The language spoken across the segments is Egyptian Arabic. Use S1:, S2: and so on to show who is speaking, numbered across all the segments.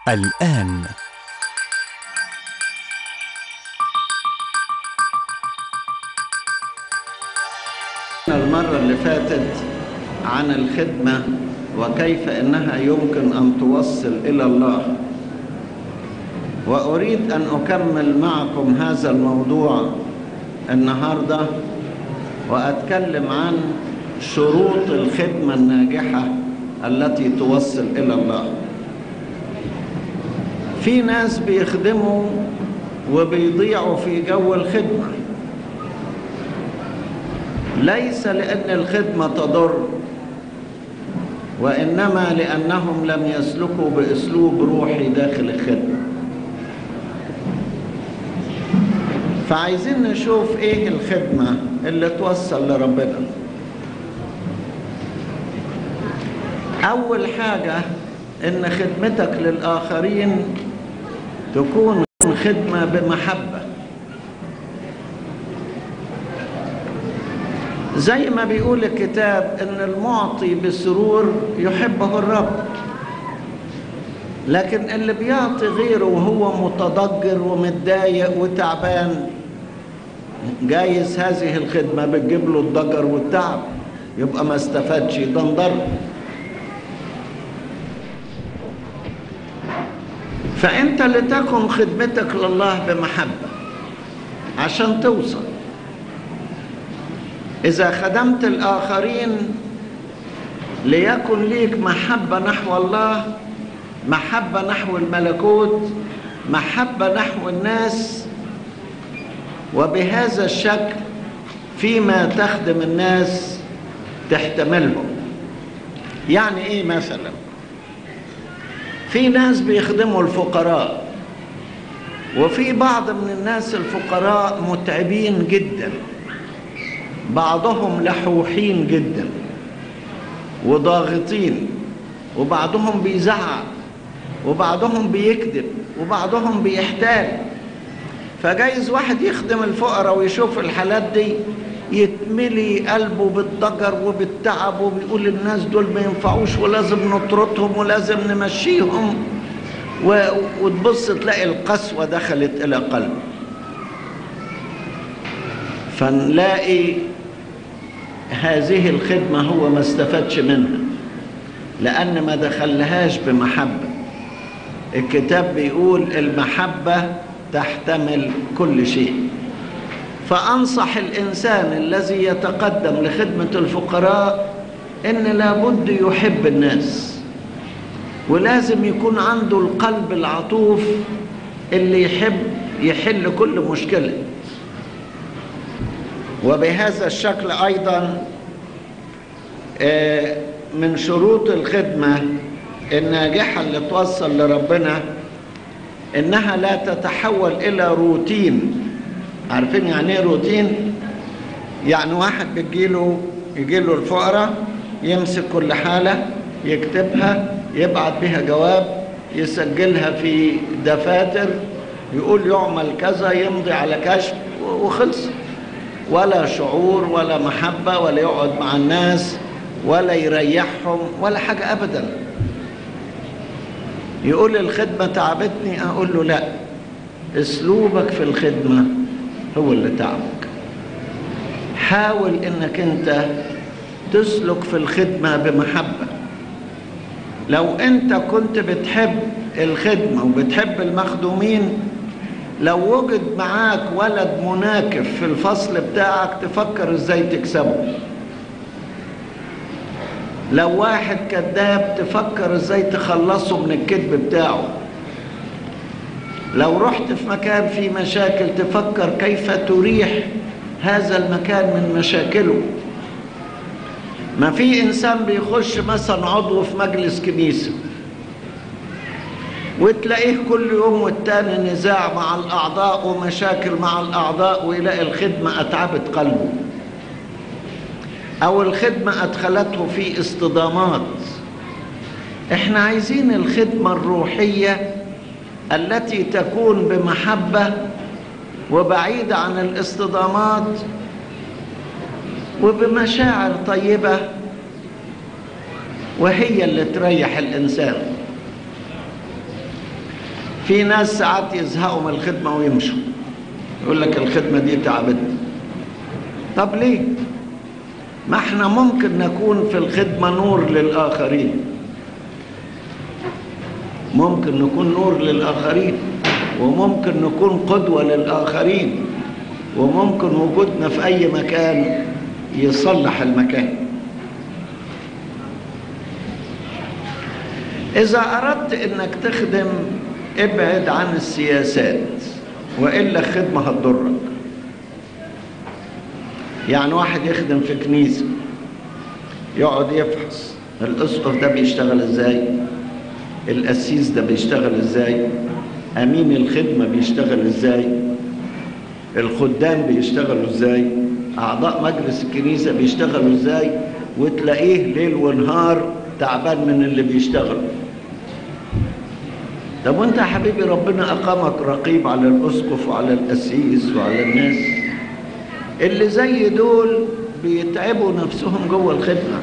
S1: الآن
S2: المرة اللي فاتت عن الخدمة وكيف إنها يمكن أن توصل إلى الله وأريد أن أكمل معكم هذا الموضوع النهاردة وأتكلم عن شروط الخدمة الناجحة التي توصل إلى الله في ناس بيخدموا وبيضيعوا في جو الخدمة ليس لأن الخدمة تضر وإنما لأنهم لم يسلكوا بأسلوب روحي داخل الخدمة فعايزين نشوف إيه الخدمة اللي توصل لربنا أول حاجة إن خدمتك للآخرين تكون خدمة بمحبة زي ما بيقول الكتاب ان المعطي بسرور يحبه الرب لكن اللي بيعطي غيره وهو متضجر ومتضايق وتعبان جايز هذه الخدمة بتجيب له الضجر والتعب يبقى ما استفادش ده انضر فانت لتكن خدمتك لله بمحبة عشان توصل إذا خدمت الآخرين ليكن ليك محبة نحو الله محبة نحو الملكوت محبة نحو الناس وبهذا الشكل فيما تخدم الناس تحتملهم يعني ايه مثلا في ناس بيخدموا الفقراء وفي بعض من الناس الفقراء متعبين جداً بعضهم لحوحين جدا وضاغطين وبعضهم بيزعق وبعضهم بيكذب وبعضهم بيحتال فجايز واحد يخدم الفقراء ويشوف الحالات دي يتملي قلبه بالضجر وبالتعب وبيقول الناس دول ما ينفعوش ولازم نطردهم ولازم نمشيهم و... وتبص تلاقي القسوة دخلت إلى قلبه فنلاقي هذه الخدمة هو ما استفادش منها لأن ما دخلهاش بمحبة الكتاب بيقول المحبة تحتمل كل شيء فأنصح الإنسان الذي يتقدم لخدمة الفقراء إن لابد يحب الناس ولازم يكون عنده القلب العطوف اللي يحب يحل كل مشكله وبهذا الشكل أيضا من شروط الخدمة الناجحة اللي توصل لربنا إنها لا تتحول إلى روتين عارفين يعني إيه روتين؟ يعني واحد بيجيله يجيله الفقراء يمسك كل حالة يكتبها يبعت بها جواب يسجلها في دفاتر يقول يعمل كذا يمضي على كشف وخلص ولا شعور ولا محبة ولا يقعد مع الناس ولا يريحهم ولا حاجة أبدا يقول الخدمة تعبتني أقول له لا أسلوبك في الخدمة هو اللي تعبك حاول إنك أنت تسلك في الخدمة بمحبة لو أنت كنت بتحب الخدمة وبتحب المخدومين لو وجد معاك ولد مناكف في الفصل بتاعك تفكر ازاي تكسبه لو واحد كذاب تفكر ازاي تخلصه من الكذب بتاعه لو رحت في مكان فيه مشاكل تفكر كيف تريح هذا المكان من مشاكله ما في انسان بيخش مثلا عضو في مجلس كنيسه وتلاقيه كل يوم والتاني نزاع مع الأعضاء ومشاكل مع الأعضاء ويلاقي الخدمة أتعبت قلبه أو الخدمة أدخلته في اصطدامات احنا عايزين الخدمة الروحية التي تكون بمحبة وبعيدة عن الاصطدامات وبمشاعر طيبة وهي اللي تريح الإنسان في ناس ساعات يزهقوا من الخدمة ويمشوا يقول لك الخدمة دي تعبتني طب ليه ما احنا ممكن نكون في الخدمة نور للآخرين ممكن نكون نور للآخرين وممكن نكون قدوة للآخرين وممكن وجودنا في أي مكان يصلح المكان إذا أردت إنك تخدم ابعد عن السياسات وإلا الخدمة هتضرك يعني واحد يخدم في كنيسة يقعد يفحص الأسقف ده بيشتغل إزاي القسيس ده بيشتغل إزاي أمين الخدمة بيشتغل إزاي الخدام بيشتغلوا إزاي أعضاء مجلس الكنيسة بيشتغلوا إزاي وتلاقيه ليل ونهار تعبان من اللي بيشتغلوا طب وانت يا حبيبي ربنا اقامك رقيب على الاسقف وعلى القسيس وعلى الناس اللي زي دول بيتعبوا نفسهم جوه الخدمه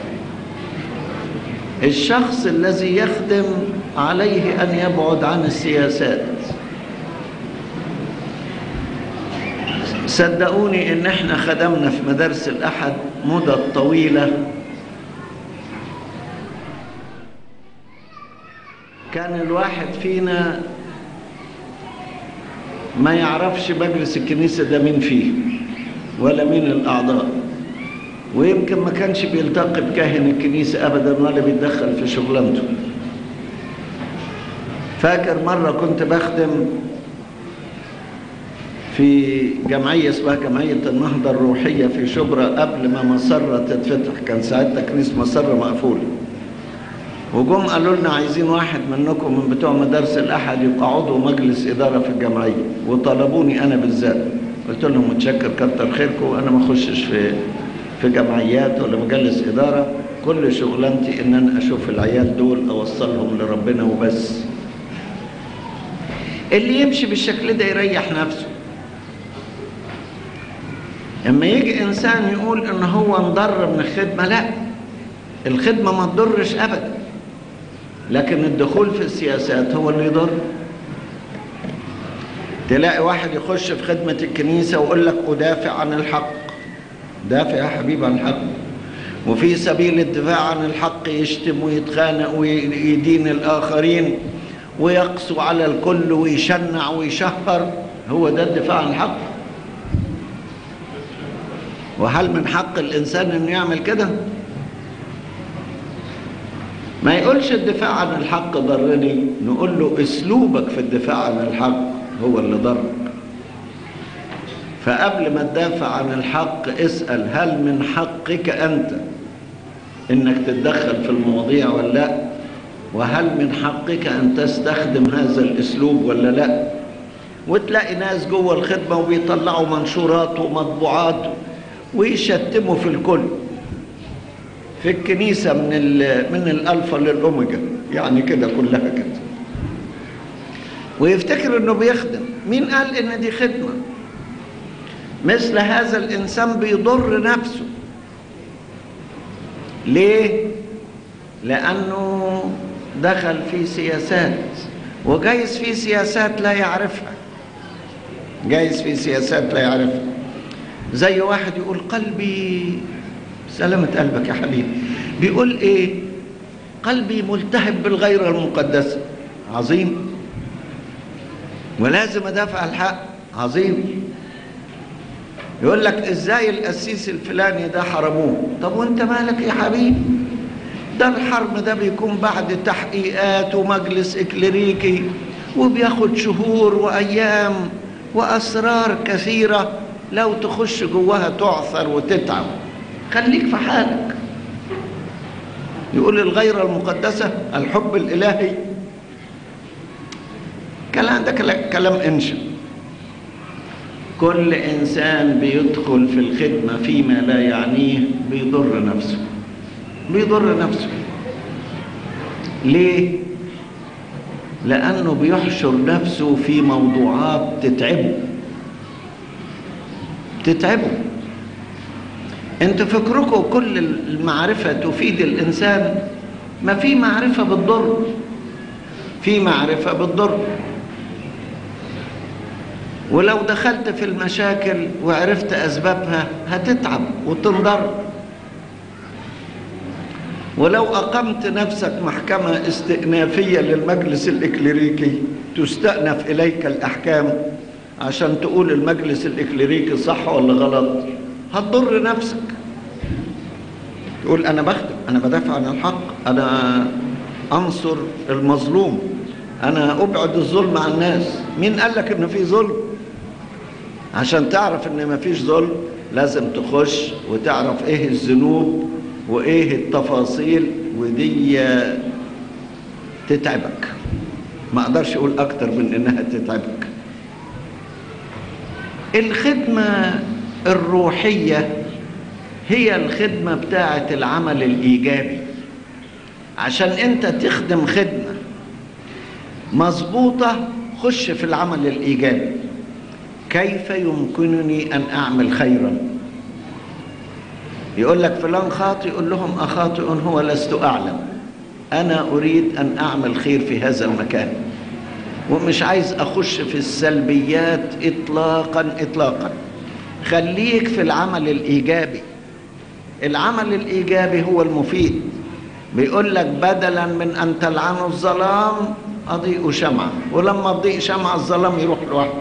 S2: الشخص الذي يخدم عليه ان يبعد عن السياسات صدقوني ان احنا خدمنا في مدارس الاحد مدة طويله كان الواحد فينا ما يعرفش مجلس الكنيسة ده مين فيه ولا مين الأعضاء ويمكن ما كانش بيلتقي بكاهن الكنيسة أبدا ولا بيتدخل في شغلانته فاكر مرة كنت بخدم في جمعية اسمها جمعية النهضة الروحية في شبرا قبل ما مسرة تتفتح كان ساعتها كنيسة مسرة مقفولة وجم قالوا لنا عايزين واحد منكم من بتوع مدارس الأحد يبقى عضو مجلس إدارة في الجمعية وطلبوني أنا بالذات قلت لهم متشكر كتر خيركم أنا ما أخشش في في جمعيات ولا مجلس إدارة كل شغلانتي إن أنا أشوف العيال دول أوصلهم لربنا وبس اللي يمشي بالشكل ده يريح نفسه اما يجي انسان يقول ان هو انضر من الخدمه لا الخدمه ما تضرش ابدا لكن الدخول في السياسات هو اللي يضر تلاقي واحد يخش في خدمه الكنيسه ويقول لك ادافع عن الحق دافع يا حبيبي عن الحق وفي سبيل الدفاع عن الحق يشتم ويتخانق ويدين الاخرين ويقسو على الكل ويشنع ويشهر هو ده الدفاع عن الحق وهل من حق الإنسان أنه يعمل كده؟ ما يقولش الدفاع عن الحق ضرني نقول له اسلوبك في الدفاع عن الحق هو اللي ضرك فقبل ما تدافع عن الحق اسأل هل من حقك أنت إنك تتدخل في المواضيع ولا لا وهل من حقك أن تستخدم هذا الأسلوب ولا لا وتلاقي ناس جوه الخدمة وبيطلعوا منشورات ومطبوعات ويشتموا في الكل في الكنيسة من من الألفا للأوميجا يعني كده كلها كده ويفتكر إنه بيخدم مين قال إن دي خدمة مثل هذا الإنسان بيضر نفسه ليه؟ لأنه دخل في سياسات وجايز في سياسات لا يعرفها جايز في سياسات لا يعرفها زي واحد يقول قلبي سلامة قلبك يا حبيبي بيقول ايه قلبي ملتهب بالغيرة المقدسة عظيم ولازم ادافع الحق عظيم يقول لك ازاي القسيس الفلاني ده حرموه طب وانت مالك يا حبيبي ده الحرم ده بيكون بعد تحقيقات ومجلس اكليريكي وبياخد شهور وايام واسرار كثيره لو تخش جواها تعثر وتتعب خليك في حالك يقول الغيرة المقدسة الحب الإلهي كلام ده كلام انشا كل إنسان بيدخل في الخدمة فيما لا يعنيه بيضر نفسه بيضر نفسه ليه؟ لأنه بيحشر نفسه في موضوعات تتعبه تتعبوا انتوا فكركم كل المعرفة تفيد الإنسان ما في معرفة بالضر في معرفة بالضر ولو دخلت في المشاكل وعرفت أسبابها هتتعب وتنضر ولو أقمت نفسك محكمة استئنافية للمجلس الإكليريكي تستأنف إليك الأحكام عشان تقول المجلس الإكليريكي صح ولا غلط هتضر نفسك تقول أنا بخدم أنا بدافع عن الحق أنا أنصر المظلوم أنا أبعد الظلم عن الناس مين قال لك إن في ظلم عشان تعرف إن مفيش ظلم لازم تخش وتعرف إيه الذنوب وإيه التفاصيل ودي تتعبك ما أقدرش أقول أكتر من إنها تتعبك الخدمة الروحية هي الخدمة بتاعة العمل الإيجابي عشان أنت تخدم خدمة مظبوطة خش في العمل الإيجابي كيف يمكنني أن أعمل خيرا يقول لك فلان خاطئ يقول لهم أخاطئ هو لست أعلم أنا أريد أن أعمل خير في هذا المكان ومش عايز أخش في السلبيات إطلاقا إطلاقا خليك في العمل الإيجابي العمل الإيجابي هو المفيد بيقول لك بدلا من أن تلعنوا الظلام أضيء شمعة ولما تضيء شمعة الظلام يروح لوحده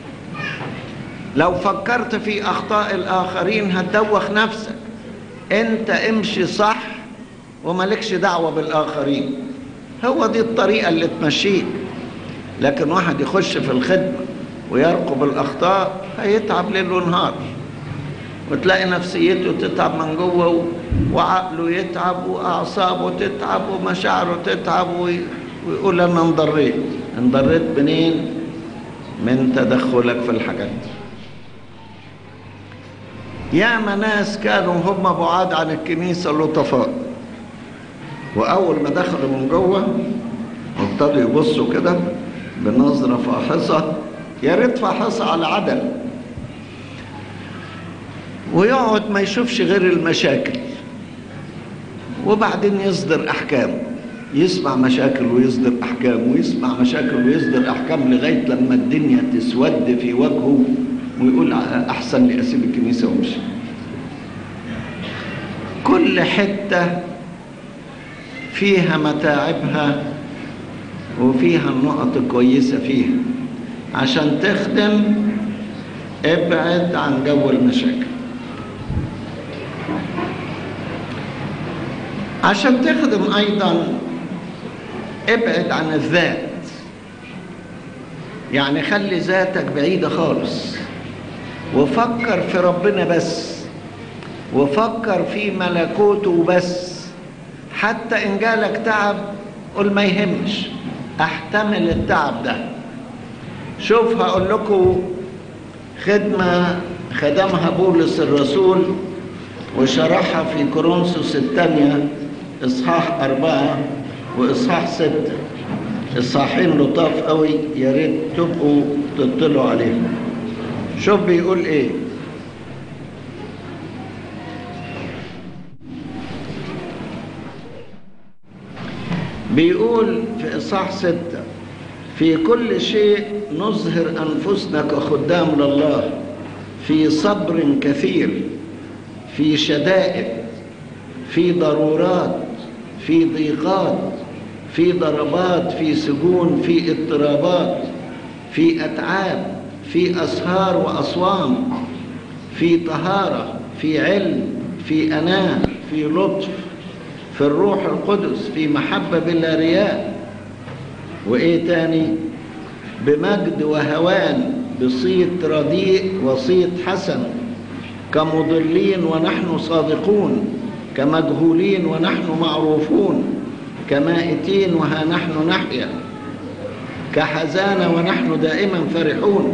S2: لو فكرت في أخطاء الآخرين هتدوخ نفسك أنت امشي صح وملكش دعوة بالآخرين هو دي الطريقة اللي تمشيك لكن واحد يخش في الخدمة ويرقب الأخطاء هيتعب ليل ونهار وتلاقي نفسيته تتعب من جوه وعقله يتعب وأعصابه تتعب ومشاعره تتعب ويقول أنا انضريت انضريت منين؟ من تدخلك في الحاجات دي ياما ناس كانوا هم بعاد عن الكنيسة لطفاء وأول ما دخلوا من جوه وابتدوا يبصوا كده بنظرة فاحصة يا ريت فاحصة على عدل ويقعد ما يشوفش غير المشاكل وبعدين يصدر أحكام يسمع مشاكل ويصدر أحكام ويسمع مشاكل ويصدر أحكام لغاية لما الدنيا تسود في وجهه ويقول أحسن لي أسيب الكنيسة وامشي كل حتة فيها متاعبها وفيها النقط الكويسة فيها عشان تخدم ابعد عن جو المشاكل عشان تخدم أيضا ابعد عن الذات يعني خلي ذاتك بعيدة خالص وفكر في ربنا بس وفكر في ملكوته بس حتى إن جالك تعب قل ما يهمش احتمل التعب ده شوف هقول لكم خدمة خدمها بولس الرسول وشرحها في كورنثوس الثانية إصحاح أربعة وإصحاح ستة إصحاحين لطاف قوي يا ريت تبقوا تطلعوا عليهم شوف بيقول إيه بيقول في إصحاح ستة في كل شيء نظهر أنفسنا كخدام لله في صبر كثير في شدائد في ضرورات في ضيقات في ضربات في سجون في اضطرابات في أتعاب في أسهار وأصوام في طهارة في علم في أناة في لطف في الروح القدس في محبة بلا رياء وإيه تاني بمجد وهوان بصيت رديء وصيت حسن كمضلين ونحن صادقون كمجهولين ونحن معروفون كمائتين وها نحن نحيا كحزانة ونحن دائما فرحون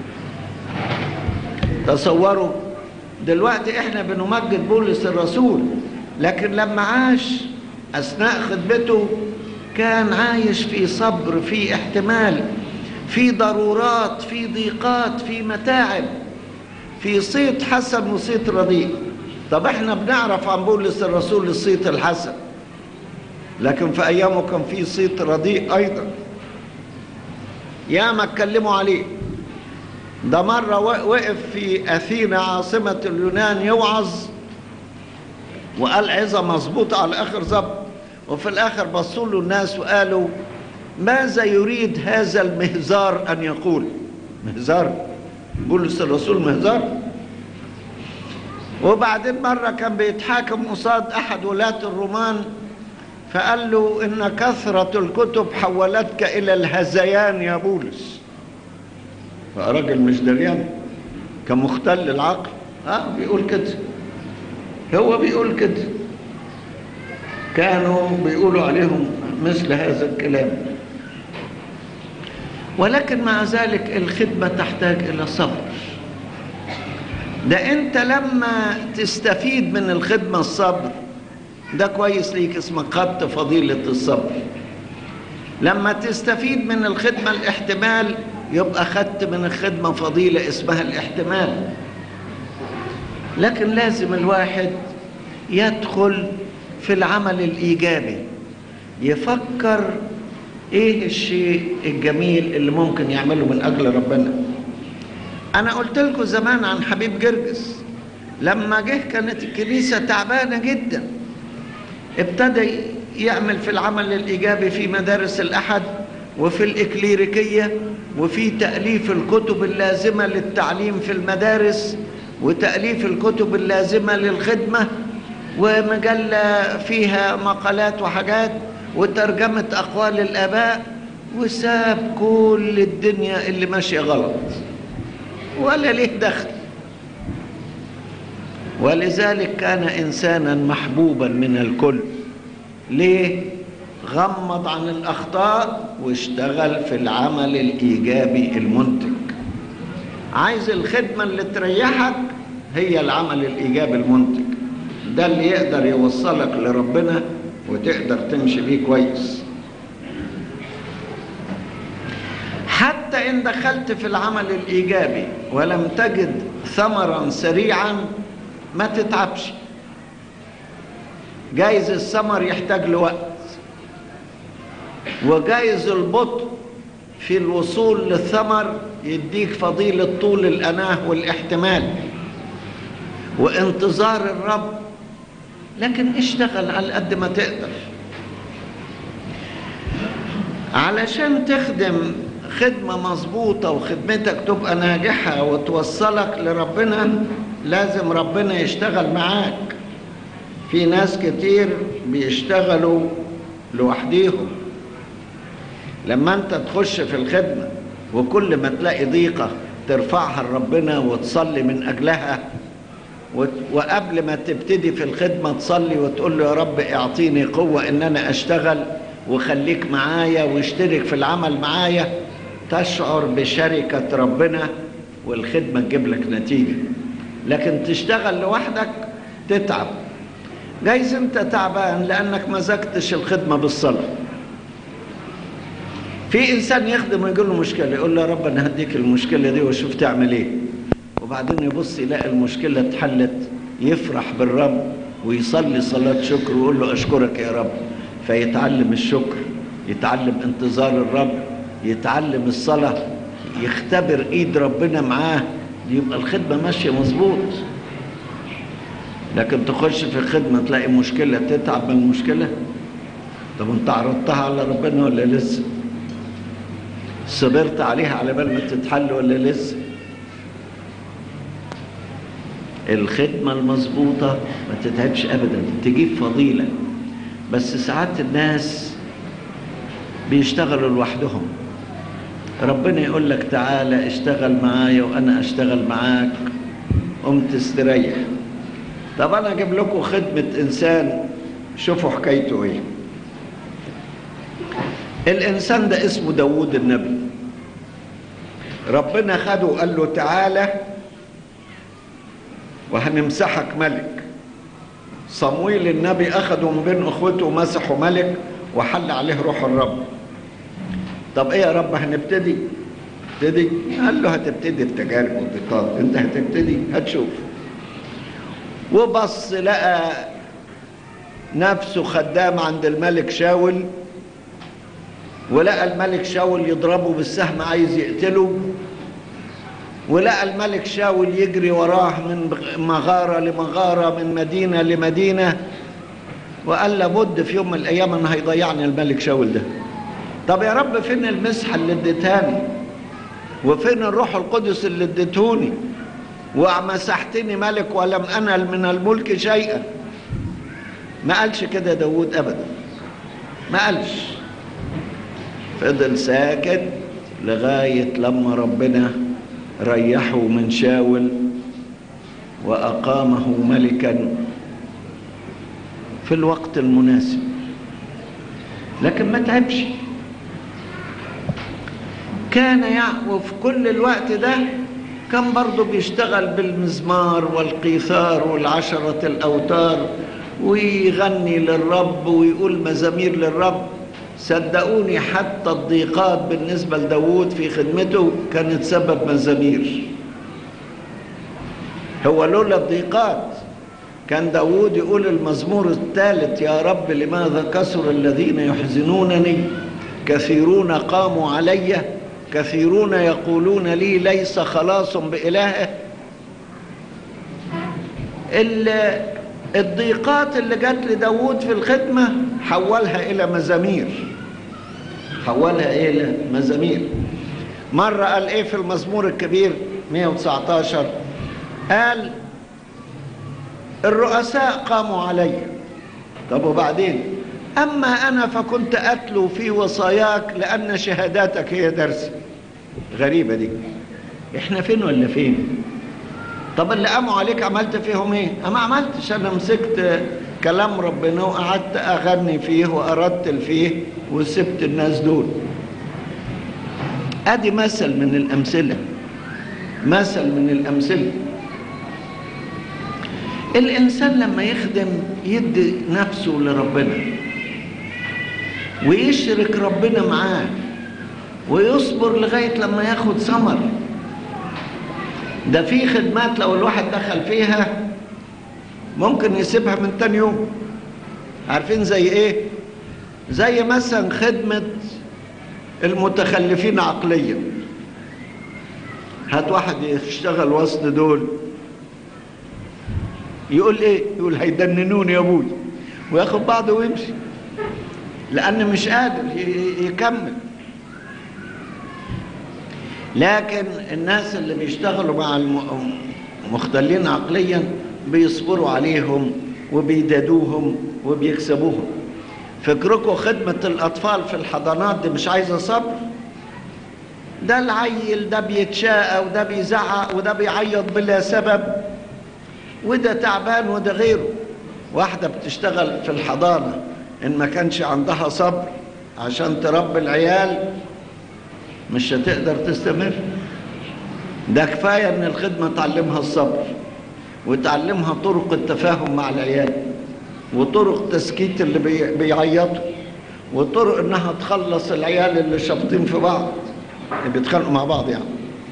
S2: تصوروا دلوقتي احنا بنمجد بولس الرسول لكن لما عاش أثناء خدمته كان عايش في صبر في احتمال في ضرورات في ضيقات في متاعب في صيت حسن وصيت رديء طب احنا بنعرف عن بولس الرسول الصيت الحسن لكن في ايامه كان في صيت رديء ايضا يا ما اتكلموا عليه ده مرة وقف في أثينا عاصمة اليونان يوعظ وقال عظة مظبوطة على آخر ظبط وفي الآخر بصوا له الناس وقالوا ماذا يريد هذا المهزار أن يقول مهزار بولس الرسول مهزار وبعدين مرة كان بيتحاكم قصاد أحد ولاة الرومان فقال له إن كثرة الكتب حولتك إلى الهذيان يا بولس فراجل مش دريان كان مختل العقل اه بيقول كده هو بيقول كده كانوا بيقولوا عليهم مثل هذا الكلام ولكن مع ذلك الخدمة تحتاج إلى صبر ده أنت لما تستفيد من الخدمة الصبر ده كويس ليك اسمك خدت فضيلة الصبر لما تستفيد من الخدمة الاحتمال يبقى خدت من الخدمة فضيلة اسمها الاحتمال لكن لازم الواحد يدخل في العمل الإيجابي يفكر ايه الشيء الجميل اللي ممكن يعمله من اجل ربنا انا قلت لكم زمان عن حبيب جرجس لما جه كانت الكنيسة تعبانة جدا ابتدى يعمل في العمل الإيجابي في مدارس الأحد وفي الإكليريكية وفي تأليف الكتب اللازمة للتعليم في المدارس وتأليف الكتب اللازمة للخدمة ومجلة فيها مقالات وحاجات وترجمة أقوال الآباء وساب كل الدنيا اللي ماشية غلط ولا ليه دخل ولذلك كان إنسانا محبوبا من الكل ليه؟ غمض عن الأخطاء واشتغل في العمل الإيجابي المنتج عايز الخدمة اللي تريحك هي العمل الإيجابي المنتج ده اللي يقدر يوصلك لربنا وتقدر تمشي بيه كويس حتى إن دخلت في العمل الإيجابي ولم تجد ثمرا سريعا ما تتعبش جايز الثمر يحتاج لوقت وجايز البطء في الوصول للثمر يديك فضيلة طول الأناه والاحتمال وانتظار الرب لكن اشتغل على قد ما تقدر علشان تخدم خدمة مظبوطة وخدمتك تبقى ناجحة وتوصلك لربنا لازم ربنا يشتغل معاك في ناس كتير بيشتغلوا لوحديهم لما انت تخش في الخدمة وكل ما تلاقي ضيقة ترفعها لربنا وتصلي من أجلها وقبل ما تبتدي في الخدمة تصلي وتقول له يا رب اعطيني قوة ان انا اشتغل وخليك معايا واشترك في العمل معايا تشعر بشركة ربنا والخدمة تجيب لك نتيجة لكن تشتغل لوحدك تتعب جايز انت تعبان لانك مزجتش الخدمة بالصلاة في انسان يخدم ويقول له مشكلة يقول له يا رب انا هديك المشكلة دي واشوف تعمل ايه وبعدين يبص يلاقي المشكلة اتحلت يفرح بالرب ويصلي صلاة شكر ويقول له أشكرك يا رب فيتعلم الشكر يتعلم انتظار الرب يتعلم الصلاة يختبر ايد ربنا معاه يبقى الخدمة ماشية مظبوط لكن تخش في الخدمة تلاقي مشكلة تتعب من المشكلة طب انت عرضتها على ربنا ولا لسه صبرت عليها على بال ما تتحل ولا لسه الخدمة المظبوطة ما تتعبش أبدا تجيب فضيلة بس ساعات الناس بيشتغلوا لوحدهم ربنا يقول لك تعالى اشتغل معايا وأنا أشتغل معاك قمت تستريح طب أنا أجيب لكم خدمة إنسان شوفوا حكايته إيه الإنسان ده اسمه داوود النبي ربنا خده وقال له تعالى وهنمسحك ملك صمويل النبي أخده من بين أخوته ومسحه ملك وحل عليه روح الرب طب إيه يا رب هنبتدي ابتدي قال له هتبتدي التجارب والضيقات انت هتبتدي هتشوف وبص لقى نفسه خدام عند الملك شاول ولقى الملك شاول يضربه بالسهم عايز يقتله ولقى الملك شاول يجري وراه من مغارة لمغارة من مدينة لمدينة وقال لابد في يوم من الأيام أن هيضيعني الملك شاول ده طب يا رب فين المسحة اللي اديتهاني وفين الروح القدس اللي اديتهوني ومسحتني ملك ولم أنل من الملك شيئا ما قالش كده داود أبدا ما قالش فضل ساكت لغاية لما ربنا ريحه من شاول وأقامه ملكا في الوقت المناسب لكن ما تعبش كان يعقوب في كل الوقت ده كان برضه بيشتغل بالمزمار والقيثار والعشرة الأوتار ويغني للرب ويقول مزامير للرب صدقوني حتى الضيقات بالنسبة لداود في خدمته كانت سبب مزامير هو لولا الضيقات كان داود يقول المزمور الثالث يا رب لماذا كثر الذين يحزنونني كثيرون قاموا علي كثيرون يقولون لي ليس خلاص بإلهه الضيقات اللي جت لداود في الخدمة حولها إلى مزامير حولها إلى مزامير مرة قال إيه في المزمور الكبير 119 قال الرؤساء قاموا علي طب وبعدين أما أنا فكنت أتلو في وصاياك لأن شهاداتك هي درسي غريبة دي إحنا فين ولا فين طب اللي قاموا عليك عملت فيهم ايه انا ما عملتش انا مسكت كلام ربنا وقعدت اغني فيه وارتل فيه وسبت الناس دول ادي مثل من الامثله مثل من الامثله الانسان لما يخدم يدي نفسه لربنا ويشرك ربنا معاه ويصبر لغايه لما ياخد ثمر ده في خدمات لو الواحد دخل فيها ممكن يسيبها من تاني يوم عارفين زي ايه زي مثلا خدمة المتخلفين عقليا هات واحد يشتغل وسط دول يقول ايه يقول هيدننوني يا ابوي وياخد بعضه ويمشي لان مش قادر يكمل لكن الناس اللي بيشتغلوا مع المختلين عقليا بيصبروا عليهم وبيدادوهم وبيكسبوهم فكركم خدمة الأطفال في الحضانات دي مش عايزة صبر ده العيل ده بيتشاقى وده بيزعق وده بيعيط بلا سبب وده تعبان وده غيره واحدة بتشتغل في الحضانة إن ما كانش عندها صبر عشان تربي العيال مش هتقدر تستمر ده كفاية ان الخدمة تعلمها الصبر وتعلمها طرق التفاهم مع العيال وطرق تسكيت اللي بيعيطوا وطرق انها تخلص العيال اللي شابطين في بعض اللي بيتخانقوا مع بعض يعني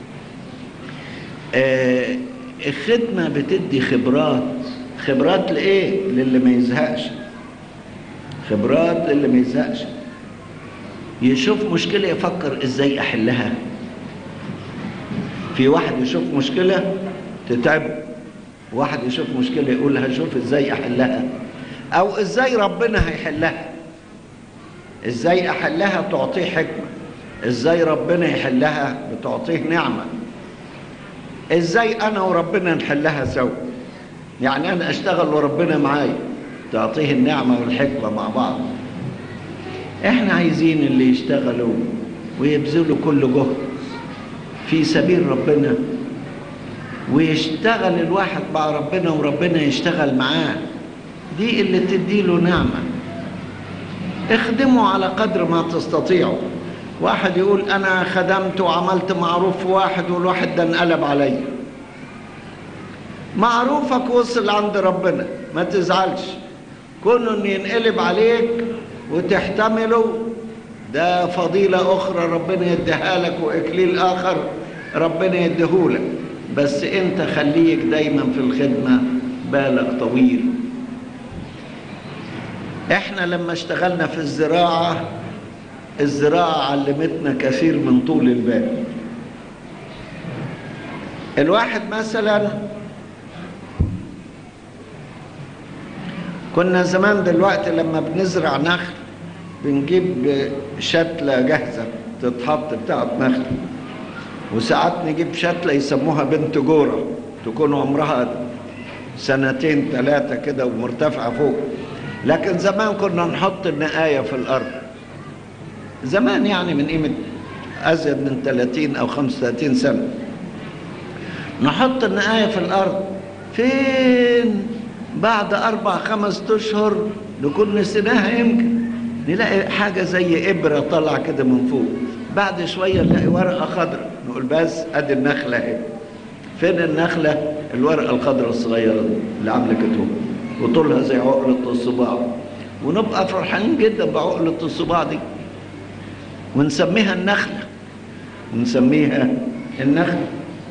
S2: آه الخدمة بتدي خبرات خبرات لإيه؟ للي ما يزهقش خبرات للي ما يزهقش يشوف مشكلة يفكر ازاي احلها في واحد يشوف مشكلة تتعب واحد يشوف مشكلة يقول هشوف ازاي احلها او ازاي ربنا هيحلها ازاي احلها تعطيه حكمة ازاي ربنا يحلها بتعطيه نعمة ازاي انا وربنا نحلها سوا يعني انا اشتغل وربنا معايا تعطيه النعمة والحكمة مع بعض احنا عايزين اللي يشتغلوا ويبذلوا كل جهد في سبيل ربنا ويشتغل الواحد مع ربنا وربنا يشتغل معاه دي اللي تديله نعمة اخدموا على قدر ما تستطيعوا واحد يقول انا خدمت وعملت معروف في واحد والواحد ده انقلب عليا معروفك وصل عند ربنا ما تزعلش كونه ان ينقلب عليك وتحتمله ده فضيلة أخرى ربنا يديها لك وإكليل آخر ربنا يديهولك بس أنت خليك دايما في الخدمة بالك طويل احنا لما اشتغلنا في الزراعة الزراعة علمتنا كثير من طول البال الواحد مثلا كنا زمان دلوقتي لما بنزرع نخل بنجيب شتلة جاهزة تتحط بتاعت نخل وساعات نجيب شتلة يسموها بنت جورة تكون عمرها سنتين ثلاثة كده ومرتفعة فوق لكن زمان كنا نحط النقاية في الأرض زمان يعني من قيمة أزيد من 30 أو 35 سنة نحط النقاية في الأرض فين بعد أربع خمس أشهر نكون نسيناها يمكن نلاقي حاجة زي إبرة طالعة كده من فوق بعد شوية نلاقي ورقة خضراء نقول بس أدي النخلة أهي فين النخلة الورقة الخضراء الصغيرة دي اللي عاملة كده وطولها زي عقلة الصباع ونبقى فرحانين جدا بعقلة الصباع دي ونسميها النخلة ونسميها النخلة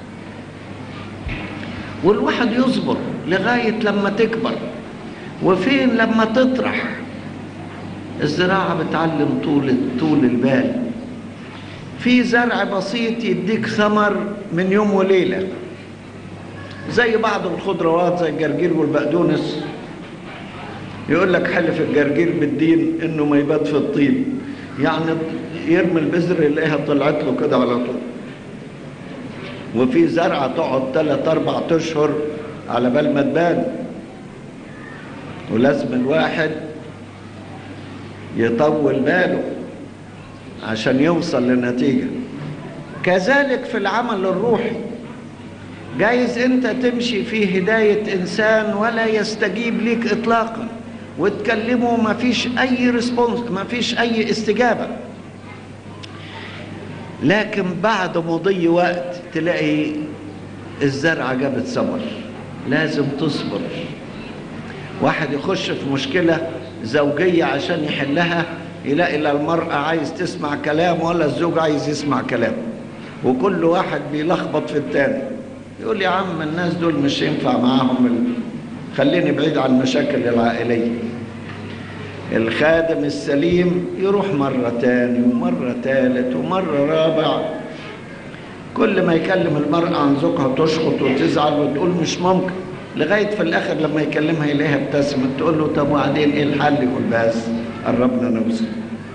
S2: والواحد يصبر لغاية لما تكبر وفين لما تطرح الزراعة بتعلم طول طول البال في زرع بسيط يديك ثمر من يوم وليلة زي بعض الخضروات زي الجرجير والبقدونس يقول لك حلف الجرجير بالدين انه ما يبات في الطين يعني يرمي البذر يلاقيها طلعت له كده على طول وفي زرعة تقعد ثلاث أربع أشهر على بال ما تبان ولازم الواحد يطول باله عشان يوصل لنتيجة كذلك في العمل الروحي جايز انت تمشي في هداية انسان ولا يستجيب ليك اطلاقا وتكلمه ما فيش اي ريسبونس ما فيش اي استجابة لكن بعد مضي وقت تلاقي الزرعة جابت ثمر لازم تصبر واحد يخش في مشكلة زوجية عشان يحلها يلاقي لا المرأة عايز تسمع كلام ولا الزوج عايز يسمع كلام وكل واحد بيلخبط في التاني يقول يا عم الناس دول مش ينفع معاهم ال... خليني بعيد عن المشاكل العائلية الخادم السليم يروح مرة تاني ومرة تالت ومرة رابع كل ما يكلم المرأة عن زوجها تشخط وتزعل وتقول مش ممكن لغاية في الآخر لما يكلمها يلاقيها ابتسمت تقول له طب وبعدين إيه الحل يقول بس قربنا نوصل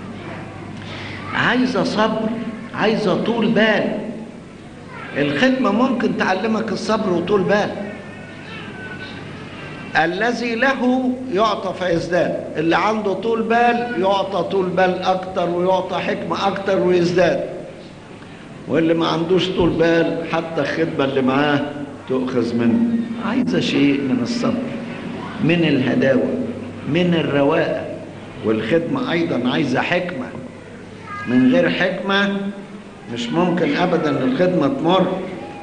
S2: عايزة صبر عايزة طول بال الخدمة ممكن تعلمك الصبر وطول بال الذي له يعطى فيزداد اللي عنده طول بال يعطى طول بال أكتر ويعطى حكمة أكتر ويزداد واللي ما عندوش طول بال حتى الخدمة اللي معاه تؤخذ منه عايزة شيء من الصبر من الهداوة من الرواقة والخدمة أيضا عايزة حكمة من غير حكمة مش ممكن أبدا الخدمة تمر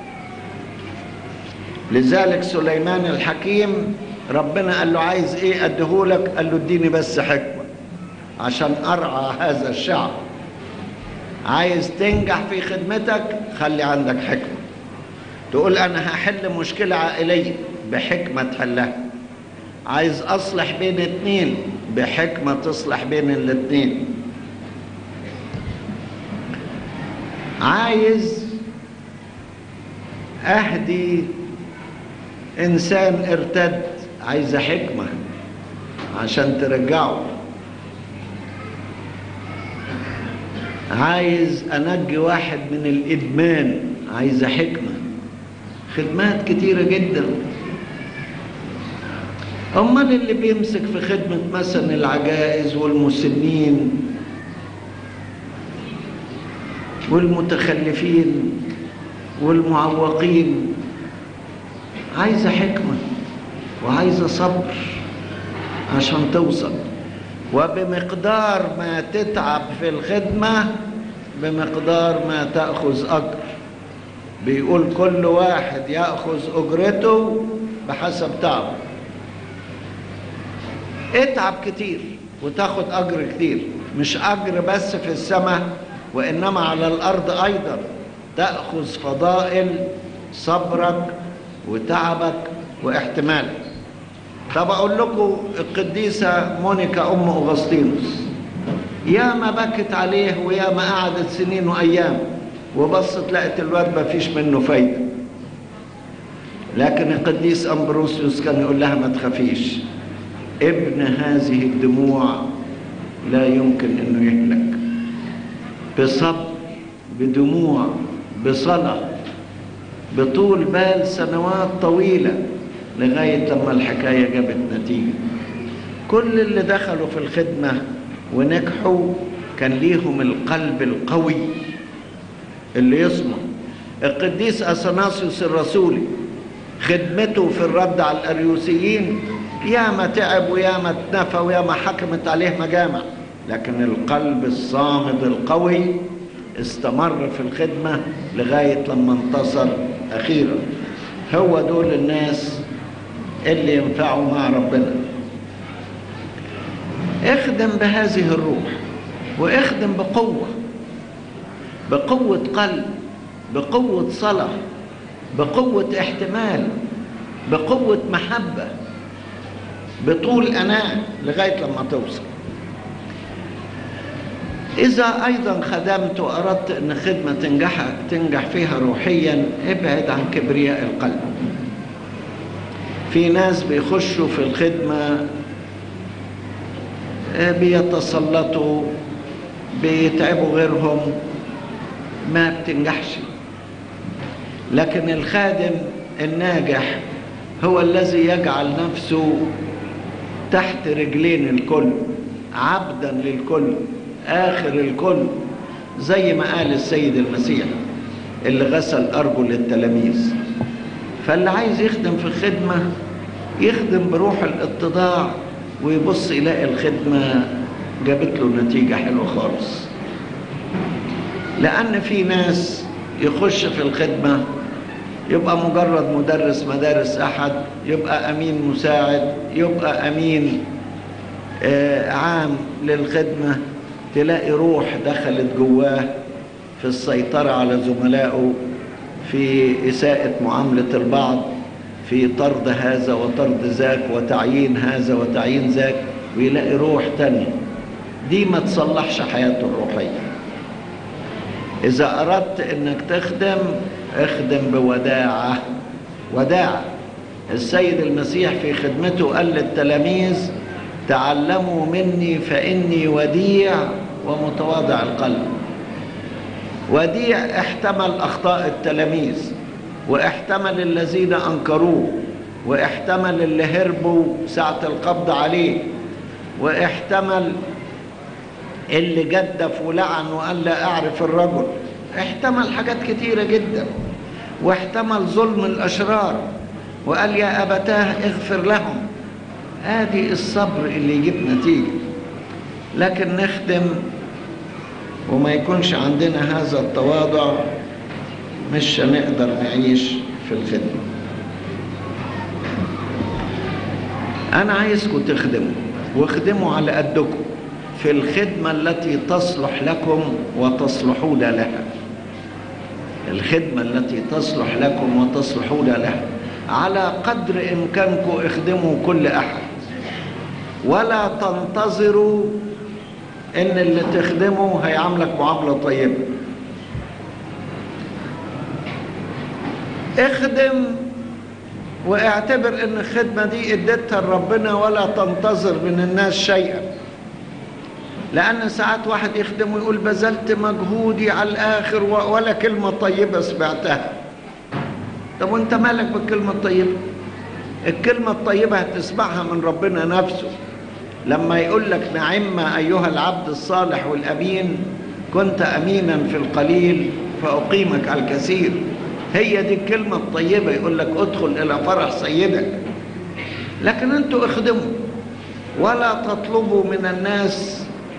S2: لذلك سليمان الحكيم ربنا قال له عايز ايه اديهولك قال له اديني بس حكمة عشان ارعى هذا الشعب عايز تنجح في خدمتك خلي عندك حكمة تقول انا هحل مشكلة عائلية بحكمة تحلها عايز اصلح بين اتنين بحكمة تصلح بين الاتنين عايز اهدي انسان ارتد عايزه حكمه عشان ترجعه عايز انجي واحد من الادمان عايزه حكمه خدمات كتيره جدا امال اللي بيمسك في خدمه مثلا العجائز والمسنين والمتخلفين والمعوقين عايزة حكمة وعايزة صبر عشان توصل وبمقدار ما تتعب في الخدمة بمقدار ما تأخذ أجر بيقول كل واحد يأخذ أجرته بحسب تعبه اتعب كتير وتاخد أجر كتير مش أجر بس في السماء وإنما على الأرض أيضا تأخذ فضائل صبرك وتعبك واحتمالك طب أقول لكم القديسة مونيكا أم أغسطينوس يا ما بكت عليه ويا ما قعدت سنين وأيام وبصت لقت الواد ما فيش منه فايدة لكن القديس أمبروسيوس كان يقول لها ما تخافيش ابن هذه الدموع لا يمكن انه يهلك بصبر بدموع بصلاة بطول بال سنوات طويلة لغاية لما الحكاية جابت نتيجة كل اللي دخلوا في الخدمة ونجحوا كان ليهم القلب القوي اللي يصمم القديس أثناسيوس الرسولي خدمته في الرد على الأريوسيين ياما تعب وياما اتنفى وياما حكمت عليه مجامع لكن القلب الصامد القوي استمر في الخدمة لغاية لما انتصر أخيرا هو دول الناس اللي ينفعوا مع ربنا اخدم بهذه الروح واخدم بقوة بقوة قلب بقوة صلاة بقوة احتمال بقوة محبة بطول أناة لغاية لما توصل إذا أيضا خدمت وأردت أن خدمة تنجح, تنجح فيها روحيا ابعد عن كبرياء القلب في ناس بيخشوا في الخدمة بيتسلطوا بيتعبوا غيرهم ما بتنجحش لكن الخادم الناجح هو الذي يجعل نفسه تحت رجلين الكل عبدا للكل آخر الكل زي ما قال السيد المسيح اللي غسل أرجل التلاميذ فاللي عايز يخدم في الخدمة يخدم بروح الاتضاع ويبص يلاقي الخدمة جابت له نتيجة حلوة خالص لأن في ناس يخش في الخدمة يبقى مجرد مدرس مدارس أحد يبقى أمين مساعد يبقى أمين آه عام للخدمة تلاقي روح دخلت جواه في السيطرة على زملائه في إساءة معاملة البعض في طرد هذا وطرد ذاك وتعيين هذا وتعيين ذاك ويلاقي روح تانية دي ما تصلحش حياته الروحية إذا أردت إنك تخدم اخدم بوداعة وداعة السيد المسيح في خدمته قال للتلاميذ تعلموا مني فإني وديع ومتواضع القلب وديع احتمل أخطاء التلاميذ واحتمل الذين أنكروه واحتمل اللي هربوا ساعة القبض عليه واحتمل اللي جدف ولعن وقال لا أعرف الرجل احتمل حاجات كتيرة جدا واحتمل ظلم الأشرار وقال يا أبتاه اغفر لهم ادي الصبر اللي يجيب نتيجة لكن نخدم وما يكونش عندنا هذا التواضع مش هنقدر نعيش في الخدمة أنا عايزكم تخدموا واخدموا على قدكم في الخدمة التي تصلح لكم وتصلحون لها الخدمة التي تصلح لكم وتصلحون لها على قدر إمكانكم اخدموا كل أحد ولا تنتظروا إن اللي تخدمه هيعاملك معاملة طيبة اخدم واعتبر ان الخدمة دي اديتها لربنا ولا تنتظر من الناس شيئا لأن ساعات واحد يخدم ويقول بذلت مجهودي على الآخر ولا كلمة طيبة سمعتها طب وانت مالك بالكلمة الطيبة الكلمة الطيبة هتسمعها من ربنا نفسه لما يقول لك نعم أيها العبد الصالح والأمين كنت أمينا في القليل فأقيمك على الكثير هي دي الكلمة الطيبة يقول لك ادخل إلى فرح سيدك لكن انتوا اخدموا ولا تطلبوا من الناس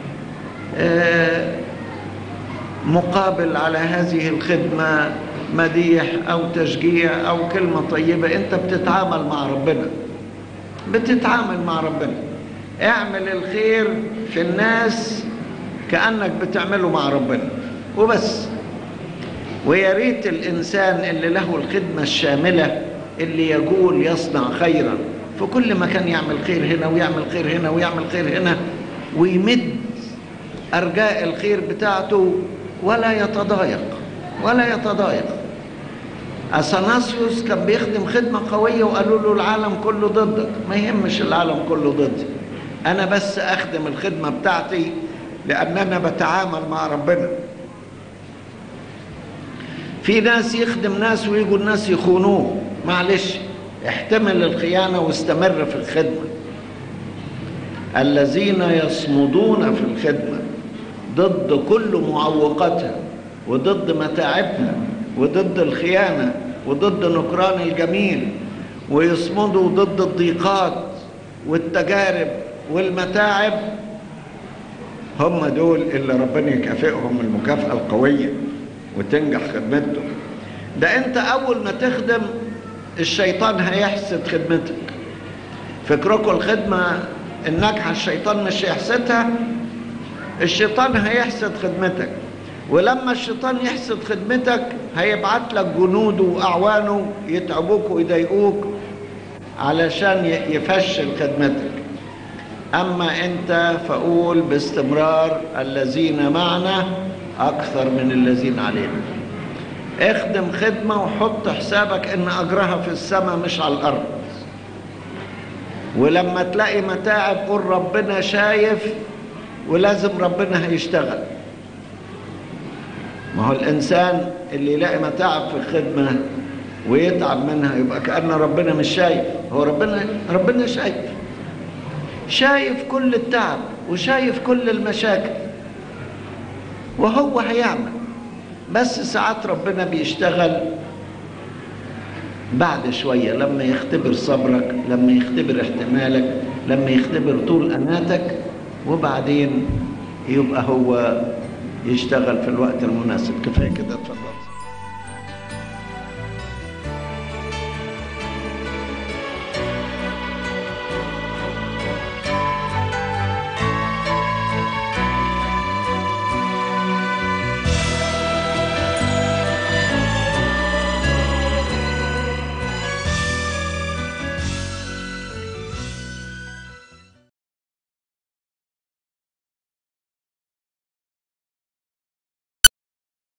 S2: مقابل على هذه الخدمة مديح أو تشجيع أو كلمة طيبة أنت بتتعامل مع ربنا بتتعامل مع ربنا اعمل الخير في الناس كأنك بتعمله مع ربنا وبس ويا ريت الإنسان اللي له الخدمة الشاملة اللي يقول يصنع خيرا في كل مكان يعمل خير هنا ويعمل خير هنا ويعمل خير هنا ويمد أرجاء الخير بتاعته ولا يتضايق ولا يتضايق اثناسيوس كان بيخدم خدمه قويه وقالوا له العالم كله ضدك ما يهمش العالم كله ضدي انا بس اخدم الخدمه بتاعتي لان انا بتعامل مع ربنا في ناس يخدم ناس ويجوا الناس يخونوه معلش احتمل الخيانه واستمر في الخدمه الذين يصمدون في الخدمه ضد كل معوقاتها وضد متاعبها وضد الخيانة وضد نكران الجميل ويصمدوا ضد الضيقات والتجارب والمتاعب هم دول اللي ربنا يكافئهم المكافأة القوية وتنجح خدمتهم ده انت اول ما تخدم الشيطان هيحسد خدمتك فكركم الخدمة الناجحة الشيطان مش هيحسدها الشيطان هيحسد خدمتك ولما الشيطان يحسد خدمتك هيبعت لك جنوده واعوانه يتعبوك ويضايقوك علشان يفشل خدمتك اما انت فقول باستمرار الذين معنا اكثر من الذين علينا اخدم خدمه وحط حسابك ان اجرها في السماء مش على الارض ولما تلاقي متاعب قول ربنا شايف ولازم ربنا هيشتغل ما هو الإنسان اللي يلاقي متاعب في الخدمة ويتعب منها يبقى كأن ربنا مش شايف هو ربنا ربنا شايف شايف كل التعب وشايف كل المشاكل وهو هيعمل بس ساعات ربنا بيشتغل بعد شوية لما يختبر صبرك لما يختبر احتمالك لما يختبر طول أناتك وبعدين يبقى هو يشتغل في الوقت المناسب كفاية كده اتفضل